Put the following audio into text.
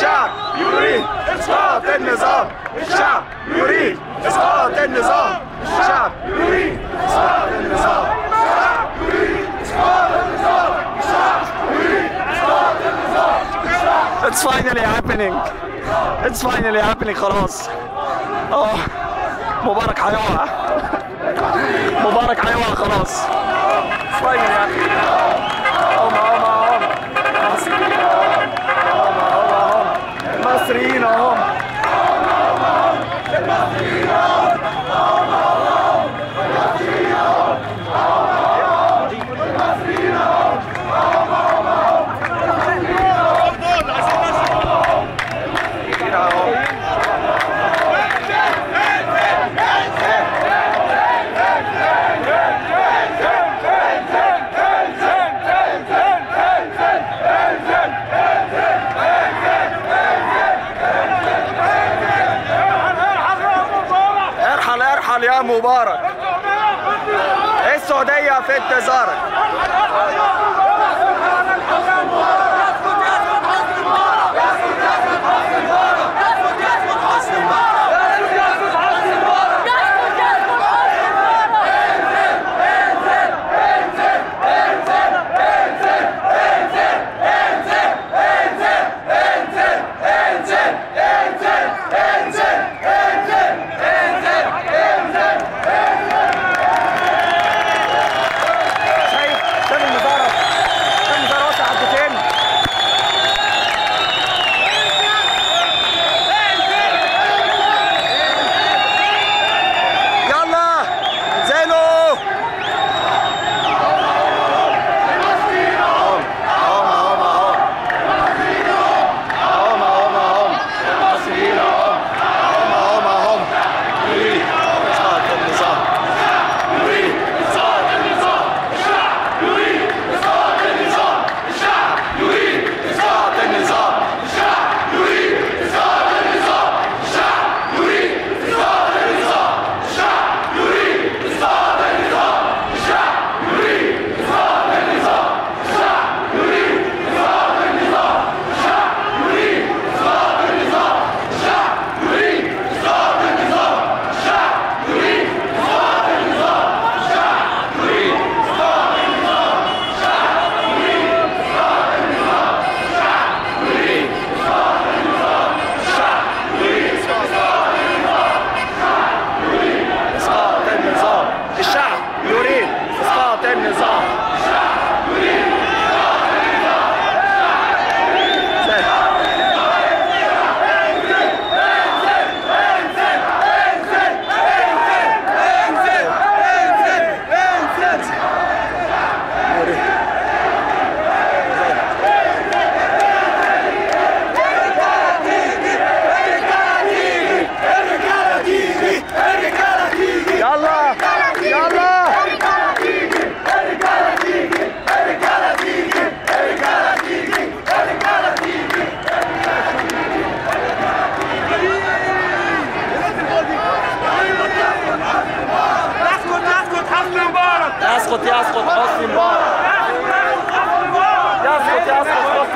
الشعب يريد اسقاط النظام الشعب يريد اسقاط النظام الشعب يريد اسقاط النظام الشعب يريد اسقاط النظام الشعب يريد اسقاط النظام It's finally happening. It's finally happening خلاص. اه مبارك هيقع. مبارك هيقع خلاص. It's finally happening. هم هم هم. مصريين هم. هم هم هم. مصريين هم. ارحل ارحل يا مبارك. السعودية في انتظارك. شايف شايف المظاهرة شايف المظاهرة واصلة لحد فين؟ يلا انزلوا اهم اهم اهم اهم اهم اهم المصريين اهم اهم اهم اهم يريد اسقاط النظام يريد اسقاط النظام الشعب يريد اسقاط النظام الشعب يريد اسقاط النظام الشعب يريد اسقاط النظام الشعب يريد اسقاط النظام الشعب يريد اسقاط النظام الشعب يريد اسقاط النظام الشعب يريد اسقاط النظام الشعب يريد اسقاط النظام الشعب يريد اسقاط النظام الشعب يريد اسقاط النظام الشعب يريد اسقاط النظام الشعب يريد اسقاط النظام الشعب يريد اسقاط النظام الشعب يريد اسقاط النظام الشعب يريد اسقاط النظام يلا يلا اسكت اسكت حسني مبارك يسقط يسقط حسني مبارك اسكت اسكت حسني مبارك يسقط يسقط